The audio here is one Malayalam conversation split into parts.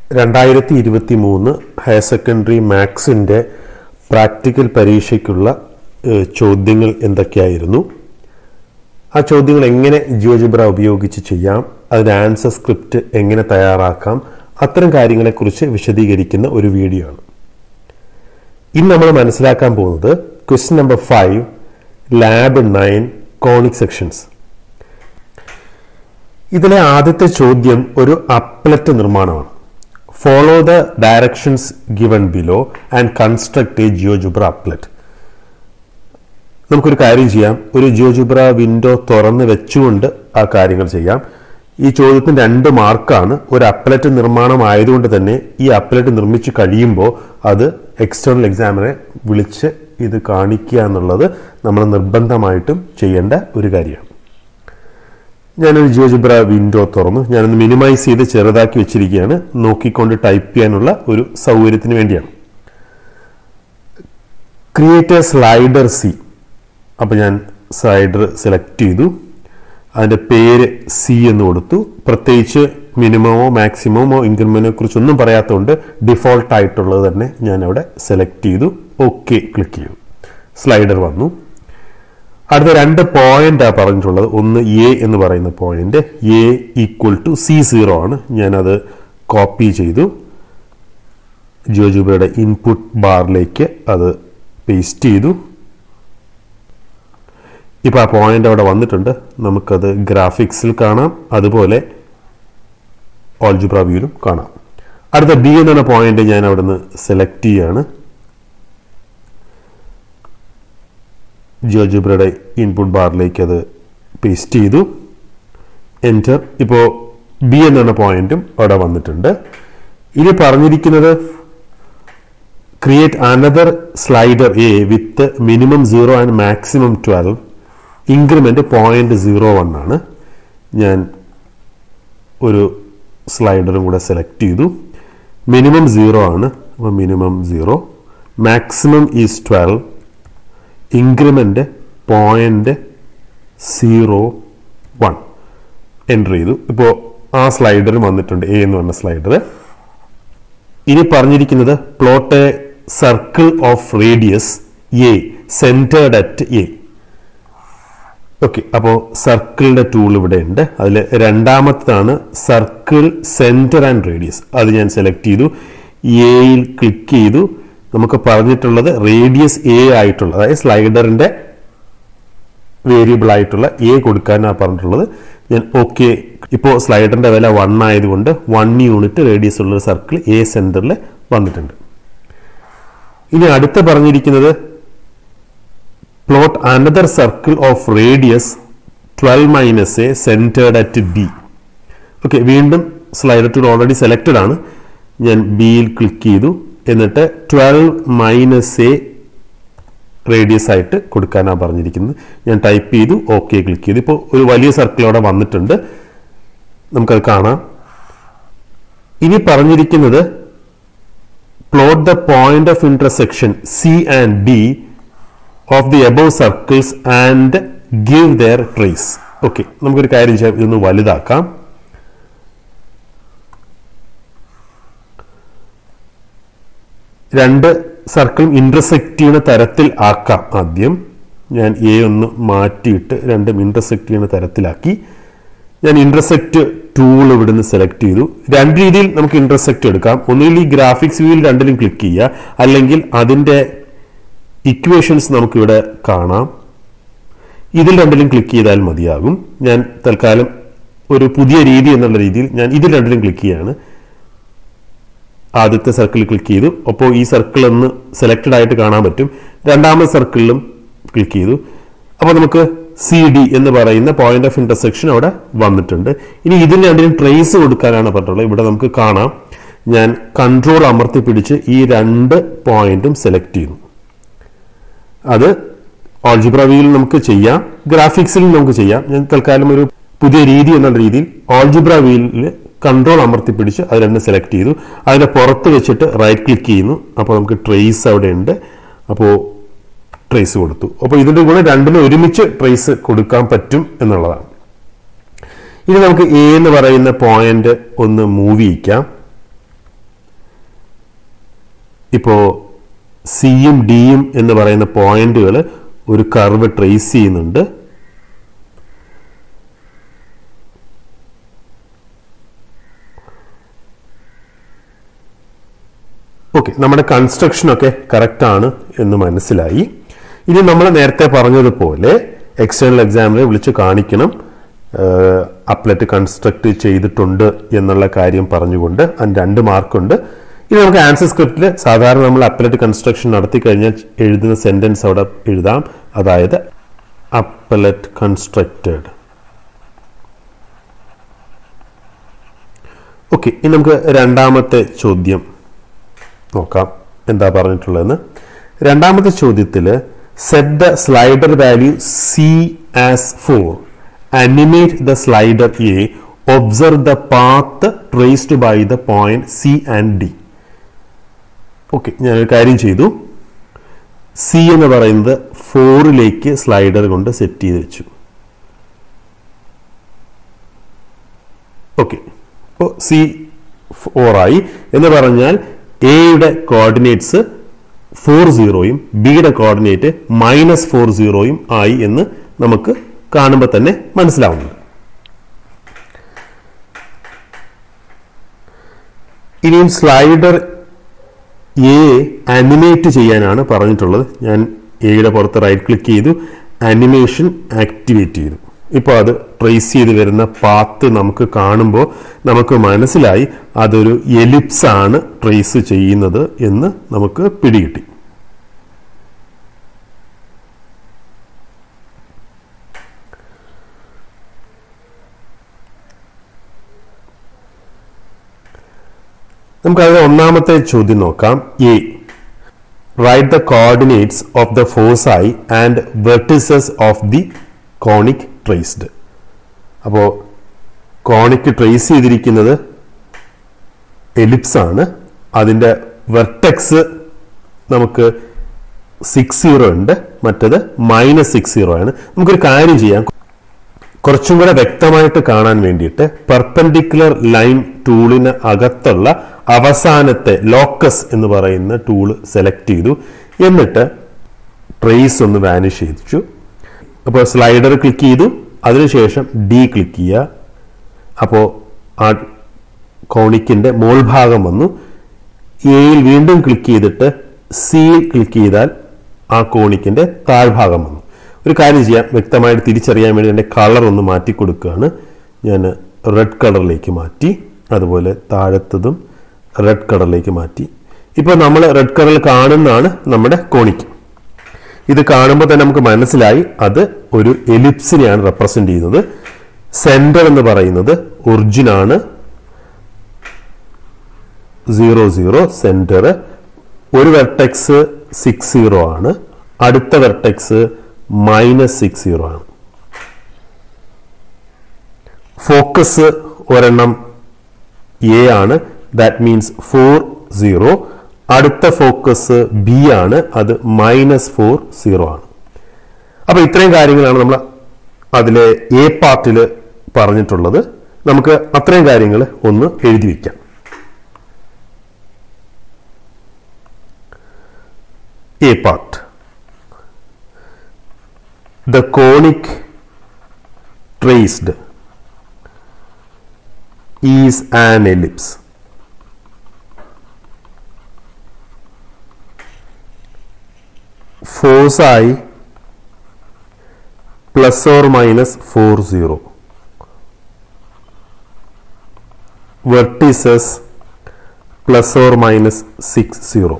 രണ്ടായിരത്തി ഇരുപത്തി മൂന്ന് ഹയർ സെക്കൻഡറി മാത്സിൻ്റെ പ്രാക്ടിക്കൽ പരീക്ഷയ്ക്കുള്ള ഏഹ്, ചോദ്യങ്ങൾ എന്തൊക്കെയായിരുന്നു ആ ചോദ്യങ്ങൾ എങ്ങനെ ജിയോജിബ്ര ഉപയോഗിച്ച് ചെയ്യാം അതിന് ആൻസർ സ്ക്രിപ്റ്റ് എങ്ങനെ തയ്യാറാക്കാം അത്തരം കാര്യങ്ങളെക്കുറിച്ച് വിശദീകരിക്കുന്ന ഒരു വീഡിയോ ആണ് ഇന്ന് നമ്മൾ മനസ്സിലാക്കാൻ പോകുന്നത് question number five lab nine conic sections ഇതിലെ ആദ്യത്തെ ചോദ്യം ഒരു അപ്ലറ്റ് നിർമ്മാണമാണ് follow the directions given below and construct a GeoGebra applet നമുക്കൊരു കാര്യം ചെയ്യാം ഒരു ജിയോജുബ്ര വിൻഡോ തുറന്ന് വെച്ചുകൊണ്ട് ആ കാര്യങ്ങൾ ചെയ്യാം ഈ ചോദ്യത്തിന് രണ്ട് മാർക്കാണ് ഒരു അപ്ലറ്റ് നിർമ്മാണം ആയതുകൊണ്ട് തന്നെ ഈ അപ്ലറ്റ് നിർമ്മിച്ചു കഴിയുമ്പോൾ അത് എക്സ്റ്റേണൽ എക്സാമിനെ വിളിച്ച് ഇത് കാണിക്കുക എന്നുള്ളത് നമ്മൾ നിർബന്ധമായിട്ടും ചെയ്യേണ്ട ഒരു കാര്യമാണ് ഞാനൊരു ജിയോജിബ്ര വിൻഡോ തുറന്നു ഞാനൊന്ന് മിനിമൈസ് ചെയ്ത് ചെറുതാക്കി വെച്ചിരിക്കുകയാണ് നോക്കിക്കൊണ്ട് ടൈപ്പ് ചെയ്യാനുള്ള ഒരു സൗകര്യത്തിന് വേണ്ടിയാണ് ക്രിയേറ്റ് എ സ്ലൈഡർ സി അപ്പോൾ ഞാൻ സ്ലൈഡർ സെലക്ട് ചെയ്തു അതിൻ്റെ പേര് സി എന്ന് കൊടുത്തു പ്രത്യേകിച്ച് മിനിമമോ മാക്സിമമോ ഇൻക്രിമെന്റിനെ കുറിച്ചൊന്നും പറയാത്തതുകൊണ്ട് ഡിഫോൾട്ട് ആയിട്ടുള്ളത് തന്നെ ഞാൻ അവിടെ സെലക്ട് ചെയ്തു ഓക്കെ ക്ലിക്ക് ചെയ്തു സ്ലൈഡർ വന്നു അടുത്ത രണ്ട് പോയിന്റ് ആ പറഞ്ഞിട്ടുള്ളത് ഒന്ന് എ എന്ന് പറയുന്ന point a equal to c zero ആണ് ഞാനത് കോപ്പി ചെയ്തു ജിയോജുബയുടെ ഇൻപുട്ട് ബാറിലേക്ക് അത് പേസ്റ്റ് ചെയ്തു ഇപ്പൊ ആ പോയിന്റ് അവിടെ വന്നിട്ടുണ്ട് നമുക്കത് ഗ്രാഫിക്സിൽ കാണാം അതുപോലെ ഓൾജിബ്ര വ്യൂലും കാണാം അടുത്ത ബി എന്ന പോയിന്റ് ഞാൻ അവിടുന്ന് സെലക്ട് ചെയ്യാണ് ജിയോജിബ്രയുടെ ഇൻപുട്ട് ബാറിലേക്ക് അത് പേസ്റ്റ് ചെയ്തു എൻറ്റർ ഇപ്പോൾ ബി എന്ന പോയിന്റും അവിടെ വന്നിട്ടുണ്ട് ഇനി പറഞ്ഞിരിക്കുന്നത് create another slider a with minimum zero and maximum twelve increment point zero one ആണ് ഞാൻ ഒരു സ്ലൈഡറും കൂടെ സെലക്ട് ചെയ്തു മിനിമം സീറോ ആണ് അപ്പോൾ minimum zero maximum is twelve increment point zero one enter ചെയ്തു ഇപ്പോൾ ആ സ്ലൈഡർ വന്നിട്ടുണ്ട് എ എന്ന് പറഞ്ഞ സ്ലൈഡർ ഇനി പറഞ്ഞിരിക്കുന്നത് plot a circle of radius a centered at a okay അപ്പോൾ സർക്കിളിന്റെ ടൂൾ ഇവിടെ ഉണ്ട് അതിൽ രണ്ടാമത്തതാണ് സർക്കിൾ സെന്റർ ആൻഡ് റേഡിയസ് അത് ഞാൻ സെലക്ട് ചെയ്തു എയിൽ ക്ലിക്ക് ചെയ്തു നമുക്ക് പറഞ്ഞിട്ടുള്ളത് റേഡിയസ് എ ആയിട്ടുള്ള അതായത് സ്ലൈഡറിന്റെ വേരിയബിൾ ആയിട്ടുള്ള എ കൊടുക്കാനാണ് പറഞ്ഞിട്ടുള്ളത് ഞാൻ ഓക്കെ ഇപ്പോൾ സ്ലൈഡറിന്റെ വില വൺ ആയതുകൊണ്ട് വൺ യൂണിറ്റ് റേഡിയസ് ഉള്ള സർക്കിൾ എ സെന്ററിൽ വന്നിട്ടുണ്ട് ഇനി അടുത്ത പറഞ്ഞിരിക്കുന്നത് plot another circle of radius twelve minus a centered at b okay വീണ്ടും സ്ലൈഡർ ടൂൾ ഓൾറെഡി സെലക്റ്റഡ് ആണ് ഞാൻ ബിയിൽ ക്ലിക്ക് ചെയ്തു എന്നിട്ട് ട്വൽവ് മൈനസ് എ റേഡിയസ് ആയിട്ട് കൊടുക്കാനാണ് പറഞ്ഞിരിക്കുന്നത് ഞാൻ ടൈപ്പ് ചെയ്തു ഓക്കെ ക്ലിക്ക് ചെയ്തു ഇപ്പോൾ ഒരു വലിയ സർക്കിൾ അവിടെ വന്നിട്ടുണ്ട് നമുക്കത് കാണാം ഇനി പറഞ്ഞിരിക്കുന്നത് plot the point of intersection c and d of the above circles and give their trace okay നമുക്കൊരു കാര്യം ചെയ്യാം ഇതൊന്ന് വലുതാക്കാം രണ്ട് സർക്കിളും ഇന്റർസെക്ട് ചെയ്യുന്ന തരത്തിൽ ആക്കാം ആദ്യം ഞാൻ എ ഒന്ന് മാറ്റിയിട്ട് രണ്ടും ഇന്റർസെക്ട് ചെയ്യുന്ന തരത്തിലാക്കി ഞാൻ ഇന്റർസെക്ട് ടൂൾ ഇവിടുന്ന് സെലക്ട് ചെയ്തു രണ്ട് രീതിയിൽ നമുക്ക് ഇന്റർസെക്ട് എടുക്കാം ഒന്നുകിൽ ഈ ഗ്രാഫിക്സ് വ്യൂവിൽ രണ്ടിലും ക്ലിക്ക് ചെയ്യുക അല്ലെങ്കിൽ അതിന്റെ ഇക്വേഷൻസ് നമുക്കിവിടെ കാണാം ഇതിൽ രണ്ടിലും ക്ലിക്ക് ചെയ്താൽ മതിയാകും ഞാൻ തൽക്കാലം ഒരു പുതിയ രീതി എന്നുള്ള രീതിയിൽ ഞാൻ ഇതിൽ രണ്ടിലും ക്ലിക്ക് ചെയ്യാണ് ആദ്യത്തെ സർക്കിളിൽ ക്ലിക്ക് ചെയ്തു അപ്പോൾ ഈ സർക്കിൾ ഒന്ന് സെലക്റ്റഡ് ആയിട്ട് കാണാൻ പറ്റും രണ്ടാമത്തെ സർക്കിളിലും ക്ലിക്ക് ചെയ്തു അപ്പോൾ നമുക്ക് സി ഡി എന്ന് പറയുന്ന പോയിന്റ് ഓഫ് ഇന്റർസെക്ഷൻ അവിടെ വന്നിട്ടുണ്ട് ഇനി ഇതിന് രണ്ടിനും ട്രേസ് കൊടുക്കാനാണ് പറഞ്ഞിട്ടുള്ളത് ഇവിടെ നമുക്ക് കാണാം ഞാൻ കൺട്രോൾ അമർത്തി പിടിച്ച് ഈ രണ്ട് പോയിന്റും സെലക്ട് ചെയ്യുന്നു അത് ഓൾജിബ്ര വ്യൂവിൽ നമുക്ക് ചെയ്യാം ഗ്രാഫിക്സിൽ നമുക്ക് ചെയ്യാം ഞാൻ തൽക്കാലം ഒരു പുതിയ രീതി എന്നുള്ള രീതിയിൽ ഓൾജിബ്ര വ്യൂവിൽ കൺട്രോൾ അമർത്തി പിടിച്ച് അത് രണ്ട് സെലക്ട് ചെയ്തു അതിന്റെ പുറത്ത് വെച്ചിട്ട് റൈറ്റ് ക്ലിക്ക് ചെയ്യുന്നു അപ്പോൾ നമുക്ക് ട്രേസ് അവിടെ ഉണ്ട് അപ്പോൾ ട്രേസ് കൊടുത്തു അപ്പോൾ ഇതിന്റെ കൂടെ രണ്ടിനും ഒരുമിച്ച് ട്രേസ് കൊടുക്കാൻ പറ്റും എന്നുള്ളതാണ് ഇനി നമുക്ക് എ എന്ന് പറയുന്ന പോയിന്റ് ഒന്ന് മൂവ് ചെയ്യിക്കാം ഇപ്പോൾ സിയും ഡിയും എന്ന് പറയുന്ന പോയിന്റുകൾ ഒരു കർവ് ട്രേസ് ചെയ്യുന്നുണ്ട് ഓക്കെ നമ്മുടെ കൺസ്ട്രക്ഷൻ ഒക്കെ കറക്റ്റ് ആണ് എന്ന് മനസ്സിലായി ഇനി നമ്മൾ നേരത്തെ പറഞ്ഞതുപോലെ എക്സ്റ്റേണൽ എക്സാമിനെ വിളിച്ച് കാണിക്കണം അപ്ലറ്റ് കൺസ്ട്രക്ട് ചെയ്തിട്ടുണ്ട് എന്നുള്ള കാര്യം പറഞ്ഞുകൊണ്ട് അതിന് രണ്ട് മാർക്കുണ്ട് ഇനി നമുക്ക് ആൻസർ സ്ക്രിപ്റ്റിൽ സാധാരണ നമ്മൾ അപ്ലറ്റ് കൺസ്ട്രക്ഷൻ നടത്തി കഴിഞ്ഞാൽ എഴുതുന്ന സെന്റൻസ് അവിടെ എഴുതാം അതായത് അപ്പലറ്റ് കൺസ്ട്രക്റ്റഡ് ഓക്കെ ഇനി നമുക്ക് രണ്ടാമത്തെ ചോദ്യം നോക്കാം എന്താ പറഞ്ഞിട്ടുള്ളതെന്ന് രണ്ടാമത്തെ ചോദ്യത്തിൽ set the slider value c as four animate the slider a observe the path traced by the point c and d okay ഞാനൊരു കാര്യം ചെയ്തു സി എന്ന് പറയുന്നത് ഫോറിലേക്ക് സ്ലൈഡർ കൊണ്ട് സെറ്റ് ചെയ്ത് വെച്ചു ഓക്കെ അപ്പോൾ സി ഫോറായി എന്ന് പറഞ്ഞാൽ എയുടെ കോർഡിനേറ്റ്സ് ഫോർ സീറോയും ബിയുടെ കോർഡിനേറ്റ് മൈനസ് ഫോർ സീറോയും ആയി എന്ന് നമുക്ക് കാണുമ്പോൾ തന്നെ മനസ്സിലാവുന്നുണ്ട് ഇനിയും സ്ലൈഡർ എ അനിമേറ്റ് ചെയ്യാനാണ് പറഞ്ഞിട്ടുള്ളത് ഞാൻ എയുടെ പുറത്ത് റൈറ്റ് ക്ലിക്ക് ചെയ്തു അനിമേഷൻ ആക്ടിവേറ്റ് ചെയ്തു ഇപ്പോൾ അത് ട്രേസ് ചെയ്ത് വരുന്ന പാത്ത് നമുക്ക് കാണുമ്പോൾ നമുക്ക് മനസ്സിലായി അതൊരു എലിപ്സ് ആണ് ട്രേസ് ചെയ്യുന്നത് എന്ന് നമുക്ക് പിടികിട്ടി നമുക്ക് അതിന് ഒന്നാമത്തെ ചോദ്യം നോക്കാം a write the coordinates of the foci and vertices of the conic traced അപ്പോൾ കോണിക് ട്രേസ് ചെയ്തിരിക്കുന്നത് എലിപ്സ് ആണ് അതിൻ്റെ വെർട്ടെക്സ് നമുക്ക് സിക്സ് സീറോ ഉണ്ട് മറ്റത് മൈനസ് സിക്സ് സീറോ ആണ് നമുക്കൊരു കാര്യം ചെയ്യാം കുറച്ചും കൂടെ വ്യക്തമായിട്ട് കാണാൻ വേണ്ടിയിട്ട് പെർപെൻഡിക്കുലർ ലൈൻ ടൂളിന് അകത്തുള്ള അവസാനത്തെ ലോക്കസ് എന്ന് പറയുന്ന ടൂള് സെലക്ട് ചെയ്തു എന്നിട്ട് ട്രേസ് ഒന്ന് വാനിഷ് ചെയ്തു അപ്പോൾ സ്ലൈഡർ ക്ലിക്ക് ചെയ്തു അതിനുശേഷം ഡി ക്ലിക്ക് ചെയ്യുക അപ്പോൾ ആ കോണിക്കിൻ്റെ മോൾ ഭാഗം വന്നു എയിൽ വീണ്ടും ക്ലിക്ക് ചെയ്തിട്ട് സിയിൽ ക്ലിക്ക് ചെയ്താൽ ആ കോണിക്കിൻ്റെ താഴ്ഭാഗം വന്നു ഒരു കാര്യം ചെയ്യാം വ്യക്തമായിട്ട് തിരിച്ചറിയാൻ വേണ്ടി എൻ്റെ കളർ ഒന്ന് മാറ്റി കൊടുക്കുകയാണ് ഞാൻ റെഡ് കളറിലേക്ക് മാറ്റി അതുപോലെ താഴത്തതും റെഡ് കളറിലേക്ക് മാറ്റി ഇപ്പോൾ നമ്മൾ റെഡ് കളറിൽ കാണുന്നതാണ് നമ്മുടെ കോണിക്ക് ഇത് കാണുമ്പോൾ തന്നെ നമുക്ക് മനസ്സിലായി അത് ഒരു എലിപ്സിനെയാണ് റെപ്രസെന്റ് ചെയ്യുന്നത് സെന്റർ എന്ന് പറയുന്നത് ഒറിജിൻ ആണ് സീറോ സീറോ സെന്റർ ഒരു വെർട്ടെക്സ് സിക്സ് സീറോ ആണ് അടുത്ത വെർട്ടെക്സ് മൈനസ് സിക്സ് സീറോ ആണ് ഫോക്കസ് ഒരെണ്ണം എ ആണ് ദാറ്റ് മീൻസ് ഫോർ സീറോ അടുത്ത ഫോക്കസ് ബി ആണ് അത് മൈനസ് ഫോർ സീറോ ആണ് അപ്പൊ ഇത്രയും കാര്യങ്ങളാണ് നമ്മൾ അതിലെ എ പാർട്ടിൽ പറഞ്ഞിട്ടുള്ളത് നമുക്ക് അത്രയും കാര്യങ്ങൾ ഒന്ന് എഴുതി വയ്ക്കാം a part the conic traced is an ellipse. Foci plus or minus 4 0. Vertices plus or minus 6 0.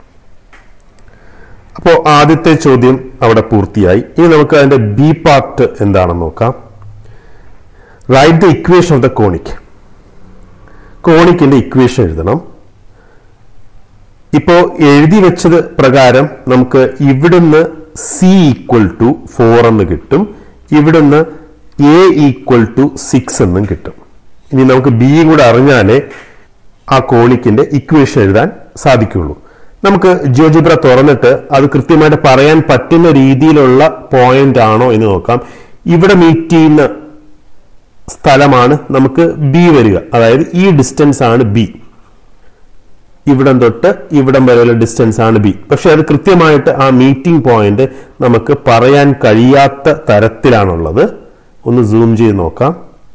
അപ്പോൾ ആദ്യത്തെ ചോദ്യം അവിടെ പൂർത്തിയായി ഇനി നമുക്ക് അതിന്റെ ബി പാർട്ട് എന്താണെന്ന് നോക്കാം write the equation of the conic കോണിക്കിന്റെ ഇക്വേഷൻ എഴുതണം ഇപ്പോ എഴുതി വെച്ചത് പ്രകാരം നമുക്ക് ഇവിടുന്ന് സി ഈക്വൽ ടു ഫോർ എന്ന് കിട്ടും ഇവിടുന്ന് എ ഈക്വൽ ടു സിക്സ് എന്നും കിട്ടും ഇനി നമുക്ക് ബിയും കൂടെ അറിഞ്ഞാലേ ആ കോണിക്കിന്റെ ഇക്വേഷൻ എഴുതാൻ സാധിക്കുള്ളൂ നമുക്ക് ജിയോജിബ്ര തുറന്നിട്ട് അത് കൃത്യമായിട്ട് പറയാൻ പറ്റുന്ന രീതിയിലുള്ള പോയിന്റ് ആണോ എന്ന് നോക്കാം ഇവിടെ മീറ്റ് ചെയ്യുന്ന സ്ഥലമാണ് നമുക്ക് ബി വരിക അതായത് ഈ ഡിസ്റ്റൻസ് ആണ് ബി ഇവിടം തൊട്ട് ഇവിടം വരെയുള്ള ഡിസ്റ്റൻസ് ആണ് ബി പക്ഷെ അത് കൃത്യമായിട്ട് ആ മീറ്റിംഗ് പോയിന്റ് നമുക്ക് പറയാൻ കഴിയാത്ത തരത്തിലാണുള്ളത് ഒന്ന് സൂം ചെയ്ത് നോക്കാം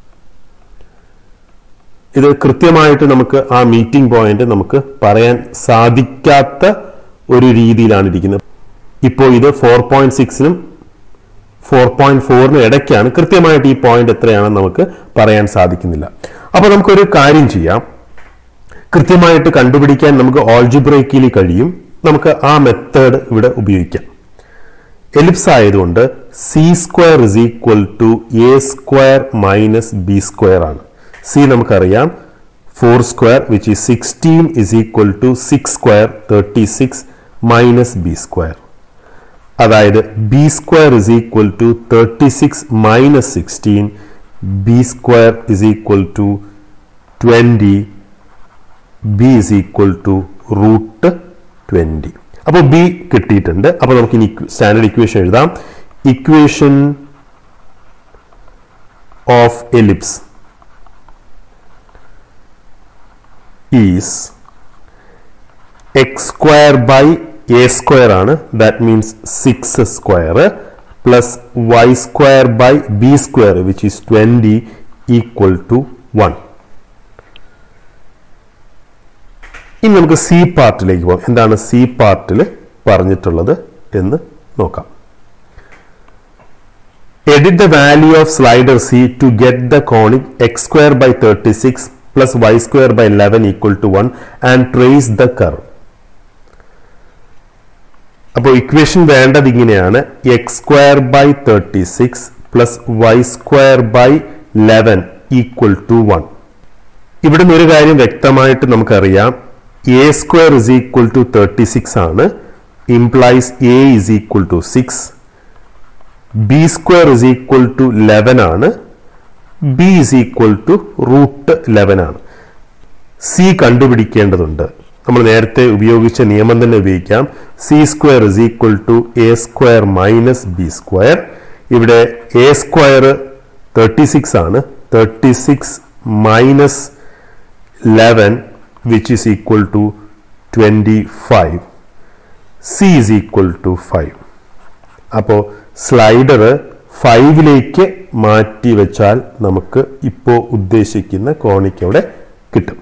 ഇത് കൃത്യമായിട്ട് നമുക്ക് ആ മീറ്റിംഗ് പോയിന്റ് നമുക്ക് പറയാൻ സാധിക്കാത്ത ഒരു രീതിയിലാണ് ഇരിക്കുന്നത് ഇപ്പോൾ ഇത് ഫോർ പോയിന്റ് സിക്സിനും ഫോർ പോയിന്റ് ഫോറിനും ഇടയ്ക്കാണ് കൃത്യമായിട്ട് ഈ പോയിന്റ് എത്രയാണെന്ന് നമുക്ക് പറയാൻ സാധിക്കുന്നില്ല അപ്പോൾ നമുക്കൊരു കാര്യം ചെയ്യാം കൃത്യമായിട്ട് കണ്ടുപിടിക്കാൻ നമുക്ക് ഓൾജിബ്രേക്കിൽ കഴിയും നമുക്ക് ആ മെത്തേഡ് ഇവിടെ ഉപയോഗിക്കാം എലിപ്സ് ആയതുകൊണ്ട് c square is equal to a square minus b square ആണ് സി നമുക്കറിയാം ഫോർ സ്ക്വയർ വിച്ച് ഈ sixteen is equal to six square thirty six minus b square അതായത് b square is equal to thirty six minus sixteen b square is equal to twenty b is equal to root twenty അപ്പോൾ ബി കിട്ടിയിട്ടുണ്ട് അപ്പോൾ നമുക്ക് ഇനി സ്റ്റാൻഡേർഡ് ഇക്വേഷൻ എഴുതാം equation of ellipse is x square by A square ആണ് that means six square plus y square by b square which is twenty equal to one ഇനി നമുക്ക് സി പാർട്ടിലേക്ക് പോകാം എന്താണ് സി പാർട്ടിൽ പറഞ്ഞിട്ടുള്ളത് എന്ന് നോക്കാം edit the value of slider c to get the conic x square by thirty six plus y square by eleven equal to one and trace the curve അപ്പോൾ ഇക്വേഷൻ വേണ്ടത് ഇങ്ങനെയാണ് x square by thirty six plus y square by eleven equal to one ഇവിടുന്ന് ഒരു കാര്യം വ്യക്തമായിട്ട് നമുക്കറിയാം a square is equal to thirty six ആണ് implies a is equal to six b square is equal to eleven ആണ് b is equal to root eleven ആണ് സി കണ്ടുപിടിക്കേണ്ടതുണ്ട് നമ്മൾ നേരത്തെ ഉപയോഗിച്ച നിയമം തന്നെ ഉപയോഗിക്കാം c square is equal to a square minus b square ഇവിടെ എ സ്ക്വയർ തേർട്ടി സിക്സ് ആണ് thirty six minus eleven which is equal to twenty five c is equal to five അപ്പോൾ സ്ലൈഡർ ഫൈവിലേക്ക് മാറ്റി വെച്ചാൽ നമുക്ക് ഇപ്പോൾ ഉദ്ദേശിക്കുന്ന കോണിക്ക് അവിടെ കിട്ടും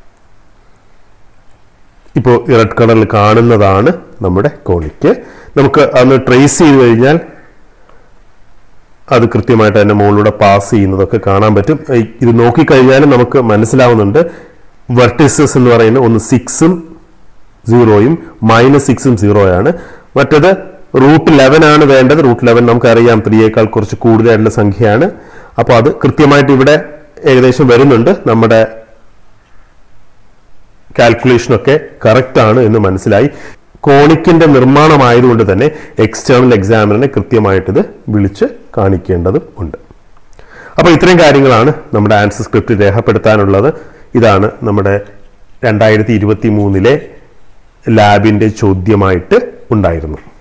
ഇപ്പോൾ റെഡ് കളറിൽ കാണുന്നതാണ് നമ്മുടെ കോണിക്ക് നമുക്ക് അന്ന് ട്രേസ് ചെയ്ത് കഴിഞ്ഞാൽ അത് കൃത്യമായിട്ട് അതിന്റെ മുകളിലൂടെ പാസ് ചെയ്യുന്നതൊക്കെ കാണാൻ പറ്റും ഇത് നോക്കിക്കഴിഞ്ഞാലും നമുക്ക് മനസ്സിലാവുന്നുണ്ട് വെർട്ടിസസ് എന്ന് പറയുന്നത് ഒന്ന് സിക്സും സീറോയും മൈനസ് സിക്സും സീറോയാണ് മറ്റത് റൂട്ട് ലെവൻ ആണ് വേണ്ടത് റൂട്ട് ലെവൻ നമുക്കറിയാം ത്രീയേക്കാൾ കുറച്ച് കൂടുതലായിട്ടുള്ള സംഖ്യയാണ് അപ്പോൾ അത് കൃത്യമായിട്ട് ഇവിടെ ഏകദേശം വരുന്നുണ്ട് നമ്മുടെ കാൽക്കുലേഷനൊക്കെ കറക്റ്റ് ആണ് എന്ന് മനസ്സിലായി കോണിക്കിന്റെ നിർമ്മാണമായതുകൊണ്ട് തന്നെ എക്സ്റ്റേണൽ എക്സാമിനെ കൃത്യമായിട്ട് ഇത് വിളിച്ച് കാണിക്കേണ്ടതും ഉണ്ട് അപ്പോൾ ഇത്രയും കാര്യങ്ങളാണ് നമ്മുടെ ആൻസർ സ്ക്രിപ്റ്റ് രേഖപ്പെടുത്താനുള്ളത് ഇതാണ് നമ്മുടെ രണ്ടായിരത്തി ഇരുപത്തി മൂന്നിലെ ലാബിന്റെ ചോദ്യമായിട്ട് ഉണ്ടായിരുന്നു